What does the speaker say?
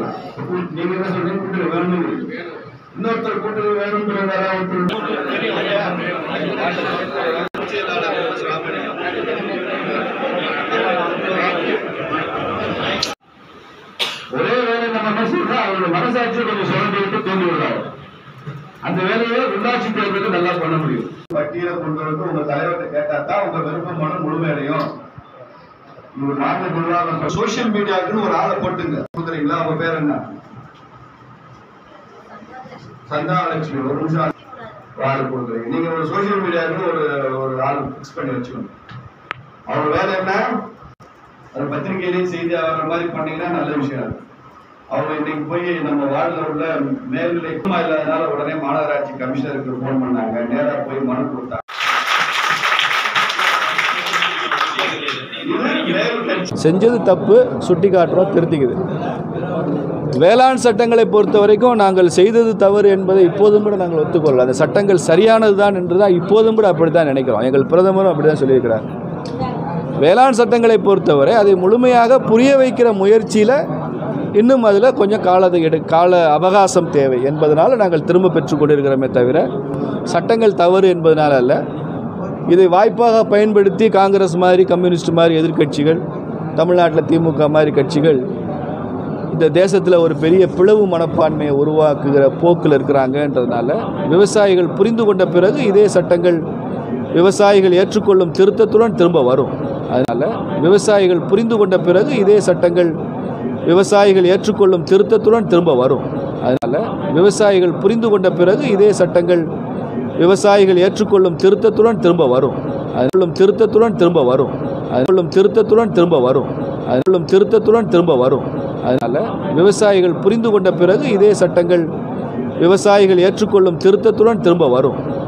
நீங்க என்ன சொல்றீங்க கூட்டுறவு வேணும் இன்னொருத்தர் கூட்டுறவு வேணும்ன்றாரா ஒரே வேலை நம்ம என்ன சொல்றோம் அவரோட மனசாட்சியை கொஞ்சம் சுரண்டி விட்டு தூண்டி விடுறாரு அந்த வேலையை உள்ளாட்சி தேர்தலுக்கு நல்லா பண்ண முடியும் பட்டியலை கொண்டு வந்து உங்க தலைவர்கிட்ட கேட்டா தான் உங்க விருப்பம் மனம் முழுமையடையும் ஒரு மாநில நிர்வாகம் சோசியல் மீடியாவுக்குன்னு ஒரு ஆளை போட்டுங்க கொடுக்குறீங்களா அவங்க பேர் என்ன சந்தானலட்சுமி ஒரு நிமிஷம் ஒரு ஆள் கொடுக்குறீங்க நீங்க ஒரு சோசியல் மீடியாவுக்குன்னு ஒரு ஒரு ஆள் ஃபிக்ஸ் பண்ணி வச்சுக்கணும் அவங்க வேலை என்ன அது பத்திரிகையிலேயும் செய்தி ஆகிற மாதிரி பண்ணீங்கன்னா நல்ல விஷயம் அது. அவங்க இன்னைக்கு போய் நம்ம வார்டில் உள்ள மேல்நிலை சும்மா இல்லாதனால உடனே மாநகராட்சி கமிஷனருக்கு ஃபோன் பண்ணாங்க நேரா போய் மனு கொடுத்தாங்க இது மேல் செஞ்சது தப்பு சுட்டி காட்டுறோம் திருத்திக்குது வேளாண் சட்டங்களை பொறுத்த வரைக்கும் நாங்கள் செய்தது தவறு என்பதை இப்போதும் கூட நாங்கள் ஒத்துக்கொள்ளலாம் அந்த சட்டங்கள் சரியானது தான் என்று தான் இப்போதும் கூட அப்படி தான் நினைக்கிறோம் எங்கள் பிரதமரும் அப்படி தான் சொல்லியிருக்கிறார் வேளாண் சட்டங்களை பொறுத்தவரை அதை முழுமையாக புரிய வைக்கிற முயற்சியில் இன்னும் அதில் கொஞ்சம் காலத்தை எடு கால அவகாசம் தேவை என்பதனால் நாங்கள் திரும்ப பெற்றுக் கொண்டிருக்கிறோமே தவிர சட்டங்கள் தவறு என்பதனால் அல்ல இதை வாய்ப்பாக பயன்படுத்தி காங்கிரஸ் மாதிரி கம்யூனிஸ்ட் மாதிரி எதிர்க்கட்சிகள் தமிழ்நாட்டில் திமுக மாதிரி கட்சிகள் இந்த தேசத்தில் ஒரு பெரிய பிளவு மனப்பான்மையை உருவாக்குகிற போக்கில் இருக்கிறாங்கன்றதுனால விவசாயிகள் புரிந்து கொண்ட பிறகு இதே சட்டங்கள் விவசாயிகள் ஏற்றுக்கொள்ளும் திருத்தத்துடன் திரும்ப வரும் அதனால் விவசாயிகள் புரிந்து கொண்ட பிறகு இதே சட்டங்கள் விவசாயிகள் ஏற்றுக்கொள்ளும் திருத்தத்துடன் திரும்ப வரும் அதனால் விவசாயிகள் புரிந்து கொண்ட பிறகு இதே சட்டங்கள் விவசாயிகள் ஏற்றுக்கொள்ளும் திருத்தத்துடன் திரும்ப வரும் அதனுள்ளும் திருத்தத்துடன் திரும்ப வரும் அதனுள்ளும் திருத்தத்துடன் திரும்ப வரும் அதனுள்ளும் திருத்தத்துடன் திரும்ப வரும் அதனால் விவசாயிகள் புரிந்து கொண்ட பிறகு இதே சட்டங்கள் விவசாயிகள் ஏற்றுக்கொள்ளும் திருத்தத்துடன் திரும்ப வரும்